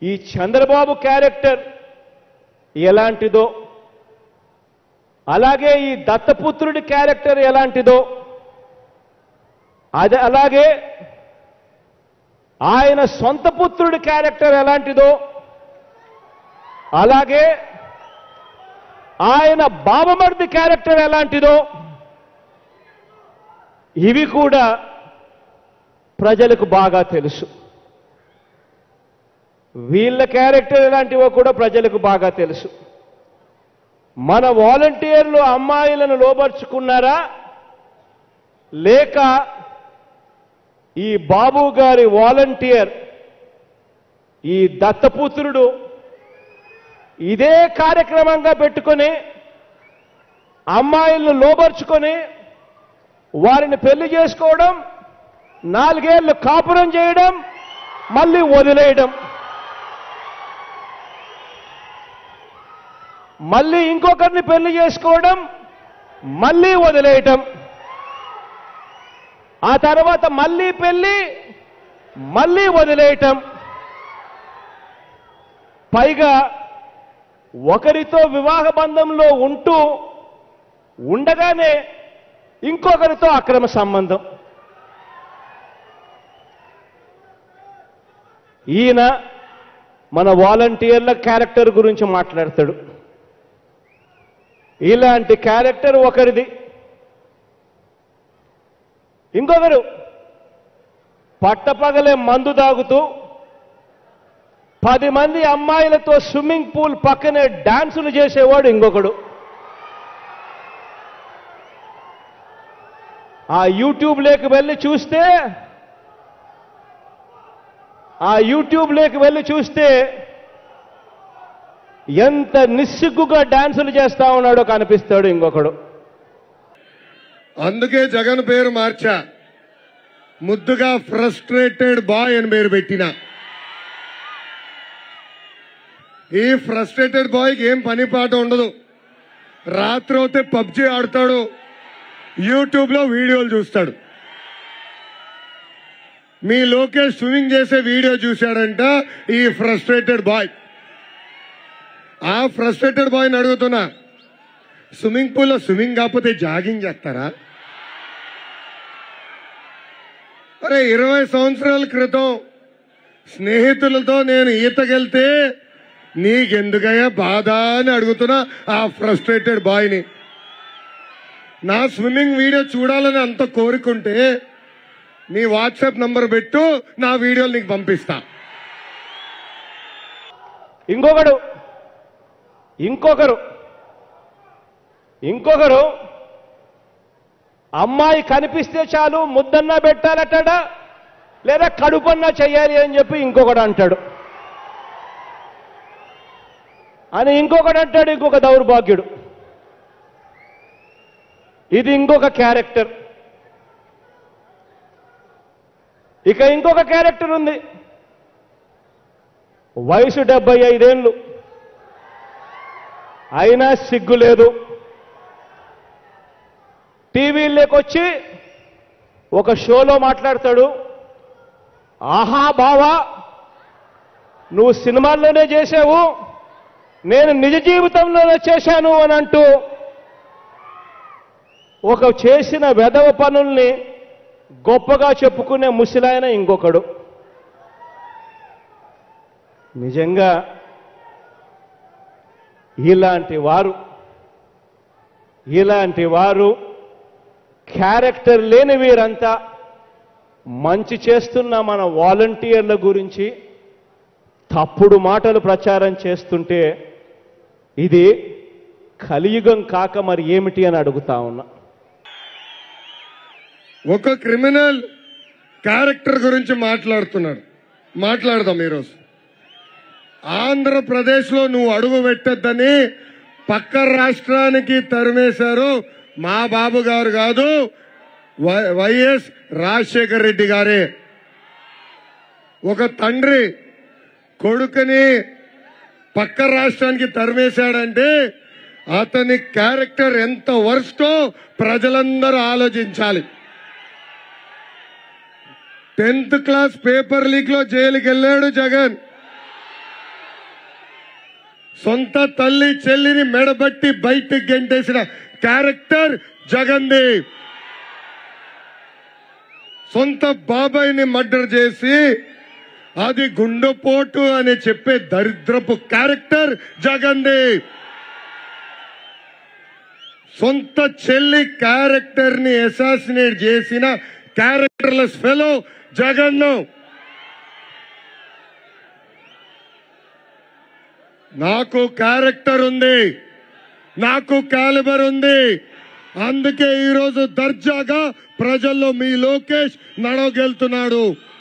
ఈ చంద్రబాబు క్యారెక్టర్ ఎలాంటిదో అలాగే ఈ దత్తపుత్రుడి క్యారెక్టర్ ఎలాంటిదో అదే అలాగే ఆయన సొంత పుత్రుడి క్యారెక్టర్ ఎలాంటిదో అలాగే ఆయన బాబమర్ది క్యారెక్టర్ ఎలాంటిదో ఇవి కూడా ప్రజలకు బాగా తెలుసు వీళ్ళ క్యారెక్టర్ ఎలాంటివో కూడా ప్రజలకు బాగా తెలుసు మన వాలంటీర్లు అమ్మాయిలను లోబర్చుకున్నారా లేక ఈ బాబు గారి వాలంటీర్ ఈ దత్తపుత్రుడు ఇదే కార్యక్రమంగా పెట్టుకొని అమ్మాయిలను లోబర్చుకొని వారిని పెళ్లి చేసుకోవడం నాలుగేళ్లు కాపురం చేయడం మళ్ళీ వదిలేయడం మళ్ళీ ఇంకొకరిని పెళ్లి చేసుకోవడం మళ్ళీ వదిలేయటం ఆ తర్వాత మళ్ళీ పెళ్లి మళ్ళీ వదిలేయటం పైగా ఒకరితో వివాహ బంధంలో ఉంటూ ఉండగానే ఇంకొకరితో అక్రమ సంబంధం ఈయన మన వాలంటీర్ల క్యారెక్టర్ గురించి మాట్లాడతాడు ఇలాంటి క్యారెక్టర్ ఒకరిది ఇంకొకరు పట్టపగలే మందు తాగుతూ పది మంది అమ్మాయిలతో స్విమ్మింగ్ పూల్ పక్కనే డాన్సులు చేసేవాడు ఇంకొకడు ఆ యూట్యూబ్లోకి వెళ్ళి చూస్తే ఆ యూట్యూబ్లోకి వెళ్ళి చూస్తే ఎంత నిస్సిగ్గుగా డాన్సులు చేస్తా ఉన్నాడో కనిపిస్తాడు ఇంకొకడు అందుకే జగన్ పేరు మార్చా ముద్దుగా ఫ్రస్ట్రేటెడ్ బాయ్ అని పేరు పెట్టిన ఈ ఫ్రస్ట్రేటెడ్ బాయ్కి ఏం పని పాట ఉండదు రాత్రి అయితే పబ్జి ఆడతాడు యూట్యూబ్ లో వీడియోలు చూస్తాడు మీ లోకేష్ స్విమ్మింగ్ చేసే వీడియో చూశాడంట ఈ ఫ్రస్ట్రేటెడ్ బాయ్ ఆ ఫ్రస్ట్రేటెడ్ బాయ్ని అడుగుతున్నా స్విమ్మింగ్ పూల్లో స్విమ్మింగ్ కాకపోతే జాగింగ్ చేస్తారా అరే ఇరవై సంవత్సరాల క్రితం స్నేహితులతో నేను ఈతకెళ్తే నీకెందుకయ్యా బాధ అని అడుగుతున్నా ఆ ఫ్రస్ట్రేటెడ్ బాయ్ని నా స్విమ్మింగ్ వీడియో చూడాలని అంత కోరుకుంటే నీ వాట్సాప్ నంబర్ పెట్టు నా వీడియోలు నీకు పంపిస్తా ఇంకొకడు ఇంకొకరు ఇంకొకరు అమ్మాయి కనిపిస్తే చాలు ముద్దన్నా పెట్టాలటాడా లేదా కడుపన్నా చెయ్యాలి అని చెప్పి ఇంకొకడు అంటాడు అని ఇంకొకడు అంటాడు ఇంకొక దౌర్భాగ్యుడు ఇది ఇంకొక క్యారెక్టర్ ఇక ఇంకొక క్యారెక్టర్ ఉంది వయసు డెబ్బై ఐదేళ్ళు అయినా సిగ్గు లేదు టీవీలోకి వచ్చి ఒక షోలో మాట్లాడతాడు ఆహా బావా నువ్వు సినిమాల్లోనే చేసావు నేను నిజ జీవితంలోనే చేశాను అని అంటూ ఒక చేసిన వెధవ పనుల్ని గొప్పగా చెప్పుకునే ముసిలాయన ఇంకొకడు నిజంగా ఇలాంటి వారు ఇలాంటి వారు క్యారెక్టర్ లేని వీరంతా మంచి చేస్తున్న మన వాలంటీర్ల గురించి తప్పుడు మాటలు ప్రచారం చేస్తుంటే ఇది కలియుగం కాక మరి ఏమిటి అని అడుగుతా ఉన్నా ఒక క్రిమినల్ క్యారెక్టర్ గురించి మాట్లాడుతున్నాడు మాట్లాడదాం ఈరోజు ఆంధ్రప్రదేశ్ లో నువ్వు అడుగు పెట్టద్దని పక్క రాష్ట్రానికి తరిమేశారు మా బాబు గారు కాదు వై- వైఎస్ రాజశేఖర రెడ్డి గారే ఒక తండ్రి కొడుకుని పక్క రాష్ట్రానికి తరిమేశాడంటే అతని క్యారెక్టర్ ఎంత వర్స్టో ప్రజలందరూ ఆలోచించాలి టెన్త్ క్లాస్ పేపర్ లీక్ లో జైలుకి వెళ్ళాడు జగన్ సొంత తల్లి చెల్లిని మెడబట్టి బయటికి గెంటేసిన క్యారెక్టర్ జగన్ది సొంత బాబాయిని మర్డర్ చేసి అది గుండెపోటు అని చెప్పే దరిద్రపు క్యారెక్టర్ జగన్ది సొంత చెల్లి క్యారెక్టర్ ని అసాసినేట్ చేసిన క్యారెక్టర్లెస్ ఫెలో జగన్ నాకు క్యారెక్టర్ ఉంది నాకు క్యాలిబర్ ఉంది అందుకే ఈరోజు దర్జాగా ప్రజల్లో మీ లోకేష్ నడవగెళ్తున్నాడు